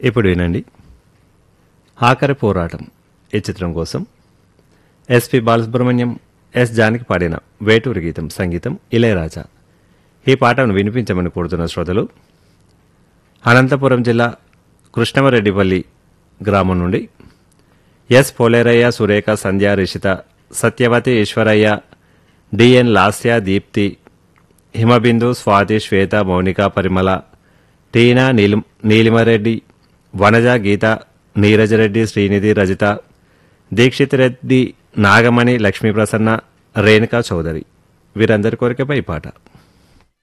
ఇప్పుడు వినండి ఆఖరి పోరాటం ఈ చిత్రం కోసం ఎస్పి బాలసుబ్రహ్మణ్యం ఎస్ జానకి పాడిన వేటూరు గీతం సంగీతం ఇళయరాజా ఈ పాటను వినిపించమని కోరుతున్న శ్రోతలు అనంతపురం జిల్లా కృష్ణమరెడ్డిపల్లి గ్రామం నుండి ఎస్ పోలేరయ్య సురేఖ సంధ్య రిషిత సత్యవతి ఈశ్వరయ్య డిఎన్ లాస్య దీప్తి హిమబిందు స్వాతి శ్వేత మౌనిక పరిమళ టీనా నీలి నీలిమరెడ్డి వనజ గీత నీరజరెడ్డి శ్రీనిధి రజిత దీక్షిత్ రెడ్డి నాగమణి లక్ష్మీప్రసన్న రేణుకా చౌదరి వీరందరి కోరికపై ఈ పాట